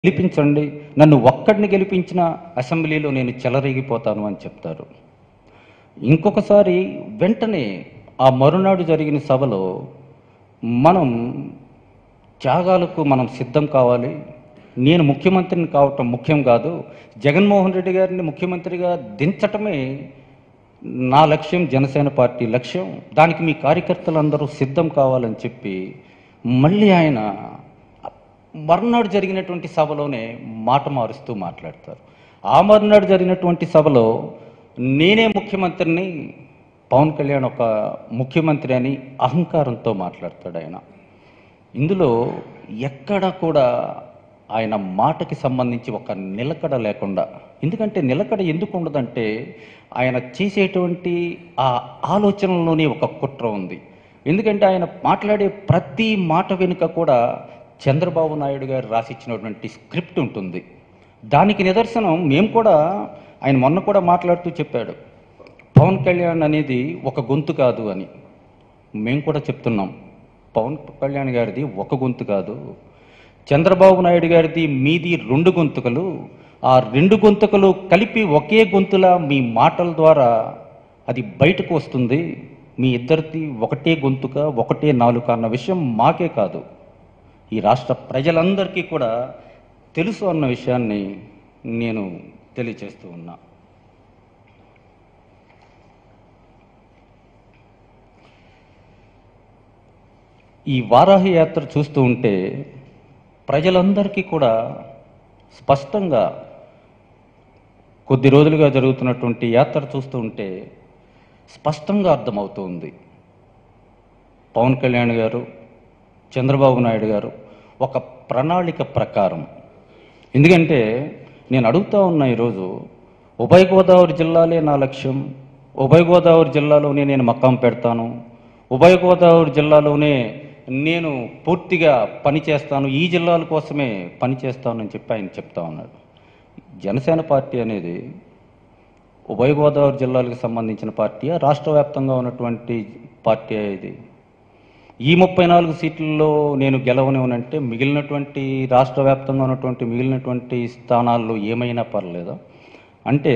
గెలిపించండి నన్ను ఒక్కడిని గెలిపించిన అసెంబ్లీలో నేను చెలరేగిపోతాను అని చెప్తారు ఇంకొకసారి వెంటనే ఆ మరునాడు జరిగిన సభలో మనం త్యాగాలకు మనం సిద్ధం కావాలి నేను ముఖ్యమంత్రిని కావటం ముఖ్యం కాదు జగన్మోహన్ రెడ్డి గారిని ముఖ్యమంత్రిగా దించటమే నా లక్ష్యం జనసేన పార్టీ లక్ష్యం దానికి మీ కార్యకర్తలందరూ సిద్ధం కావాలని చెప్పి మళ్ళీ ఆయన మర్నాడు జరిగినటువంటి సభలోనే మాట మారుస్తూ మాట్లాడతారు ఆ మర్నాడు జరిగినటువంటి సభలో నేనే ముఖ్యమంత్రిని పవన్ కళ్యాణ్ ఒక ముఖ్యమంత్రి అని అహంకారంతో మాట్లాడతాడు ఆయన ఇందులో ఎక్కడ కూడా ఆయన మాటకి సంబంధించి ఒక నిలకడ లేకుండా ఎందుకంటే నిలకడ ఎందుకు ఉండదంటే ఆయన చేసేటువంటి ఆ ఆలోచనలోనే ఒక కుట్ర ఉంది ఎందుకంటే ఆయన మాట్లాడే ప్రతి మాట వెనుక కూడా చంద్రబాబు నాయుడు గారు రాసిచ్చినటువంటి స్క్రిప్ట్ ఉంటుంది దానికి నిదర్శనం మేము కూడా ఆయన మొన్న కూడా మాట్లాడుతూ చెప్పాడు పవన్ కళ్యాణ్ అనేది ఒక గొంతు కాదు అని మేము కూడా చెప్తున్నాం పవన్ కళ్యాణ్ గారిది ఒక గొంతు కాదు చంద్రబాబు నాయుడు గారిది మీది రెండు గొంతుకలు ఆ రెండు గొంతుకలు కలిపి ఒకే గొంతులా మీ మాటల ద్వారా అది బయటకు వస్తుంది మీ ఇద్దరిది ఒకటే గొంతుక ఒకటే నాలుక అన్న విషయం మాకే కాదు ఈ రాష్ట్ర ప్రజలందరికీ కూడా తెలుసు అన్న విషయాన్ని నేను తెలియచేస్తూ ఉన్నా ఈ వారాహి యాత్ర చూస్తూ ఉంటే ప్రజలందరికీ కూడా స్పష్టంగా కొద్ది రోజులుగా జరుగుతున్నటువంటి యాత్ర చూస్తూ ఉంటే స్పష్టంగా అర్థమవుతుంది పవన్ కళ్యాణ్ గారు చంద్రబాబు నాయుడు గారు ఒక ప్రణాళిక ప్రకారం ఎందుకంటే నేను అడుగుతా ఉన్నా ఈరోజు ఉభయ గోదావరి జిల్లాలే నా లక్ష్యం ఉభయ గోదావరి జిల్లాలోనే నేను మకాం పెడతాను ఉభయ గోదావరి జిల్లాలోనే నేను పూర్తిగా పని చేస్తాను ఈ జిల్లాల కోసమే పని చేస్తానని చెప్పి ఆయన చెప్తా ఉన్నాడు జనసేన పార్టీ అనేది ఉభయ గోదావరి జిల్లాలకు సంబంధించిన పార్టీ రాష్ట్ర వ్యాప్తంగా ఉన్నటువంటి పార్టీ ఇది ఈ ముప్పై నాలుగు సీట్లలో నేను గెలవనివనంటే మిగిలినటువంటి రాష్ట్ర వ్యాప్తంగా ఉన్నటువంటి మిగిలినటువంటి స్థానాల్లో ఏమైనా పర్లేదా అంటే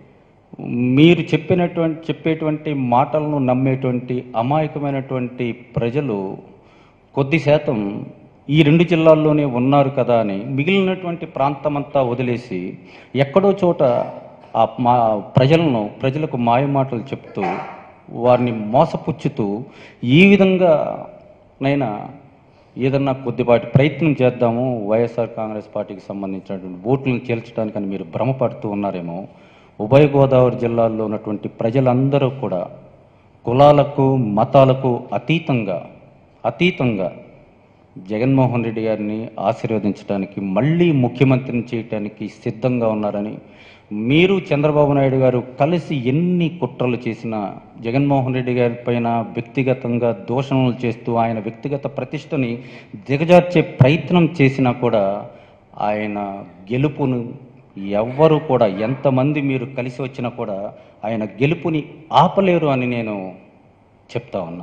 మీరు చెప్పినటువంటి చెప్పేటువంటి మాటలను నమ్మేటువంటి అమాయకమైనటువంటి ప్రజలు కొద్ది శాతం ఈ రెండు జిల్లాల్లోనే ఉన్నారు కదా అని మిగిలినటువంటి ప్రాంతమంతా వదిలేసి ఎక్కడో చోట ఆ మా ప్రజలను ప్రజలకు మాయ మాటలు చెప్తూ వారిని మోసపుచ్చుతూ ఈ విధంగా నైనా ఏదన్నా కొద్దిపాటి ప్రయత్నం చేద్దాము వైఎస్ఆర్ కాంగ్రెస్ పార్టీకి సంబంధించినటువంటి ఓట్లను చేల్చడానికని మీరు భ్రమపడుతూ ఉన్నారేమో ఉభయ గోదావరి జిల్లాల్లో ఉన్నటువంటి ప్రజలందరూ కూడా కులాలకు మతాలకు అతీతంగా అతీతంగా జగన్మోహన్ రెడ్డి గారిని ఆశీర్వదించడానికి మళ్ళీ ముఖ్యమంత్రిని చేయటానికి సిద్ధంగా ఉన్నారని మీరు చంద్రబాబు నాయుడు గారు కలిసి ఎన్ని కుట్రలు చేసినా జగన్మోహన్ రెడ్డి గారి పైన వ్యక్తిగతంగా దూషణలు చేస్తూ ఆయన వ్యక్తిగత ప్రతిష్టని దిగజార్చే ప్రయత్నం చేసినా కూడా ఆయన గెలుపును ఎవ్వరూ కూడా ఎంతమంది మీరు కలిసి వచ్చినా కూడా ఆయన గెలుపుని ఆపలేరు అని నేను చెప్తా ఉన్నా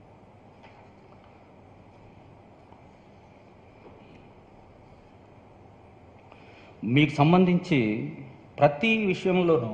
మీకు సంబంధించి ప్రతి విషయంలోనూ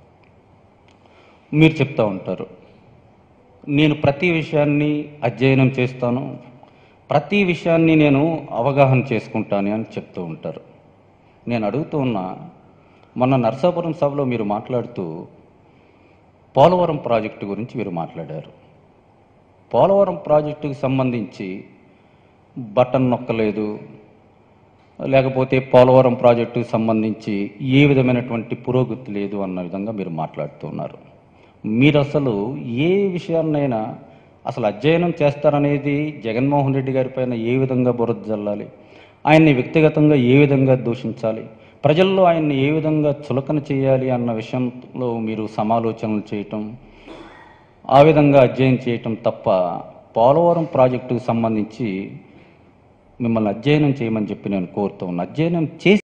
మీరు చెప్తా ఉంటారు నేను ప్రతి విషయాన్ని అధ్యయనం చేస్తాను ప్రతి విషయాన్ని నేను అవగాహన చేసుకుంటాను అని చెప్తూ ఉంటారు నేను అడుగుతూ ఉన్నా మొన్న నరసాపురం సభలో మీరు మాట్లాడుతూ పోలవరం ప్రాజెక్టు గురించి మీరు మాట్లాడారు పోలవరం ప్రాజెక్టుకు సంబంధించి బటన్ నొక్కలేదు లేకపోతే పోలవరం ప్రాజెక్టుకు సంబంధించి ఏ విధమైనటువంటి పురోగతి లేదు అన్న విధంగా మీరు మాట్లాడుతున్నారు మీరు అసలు ఏ విషయాన్నైనా అసలు అధ్యయనం చేస్తారనేది జగన్మోహన్ రెడ్డి గారి పైన ఏ విధంగా బురద జల్లాలి ఆయన్ని వ్యక్తిగతంగా ఏ విధంగా దూషించాలి ప్రజల్లో ఆయన్ని ఏ విధంగా చులకన చేయాలి అన్న విషయంలో మీరు సమాలోచనలు చేయటం ఆ విధంగా అధ్యయనం చేయటం తప్ప పోలవరం ప్రాజెక్టుకు సంబంధించి మిమ్మల్ని అధ్యయనం చేయమని చెప్పి నేను కోరుతూ ఉన్నా అధ్యయనం చేసి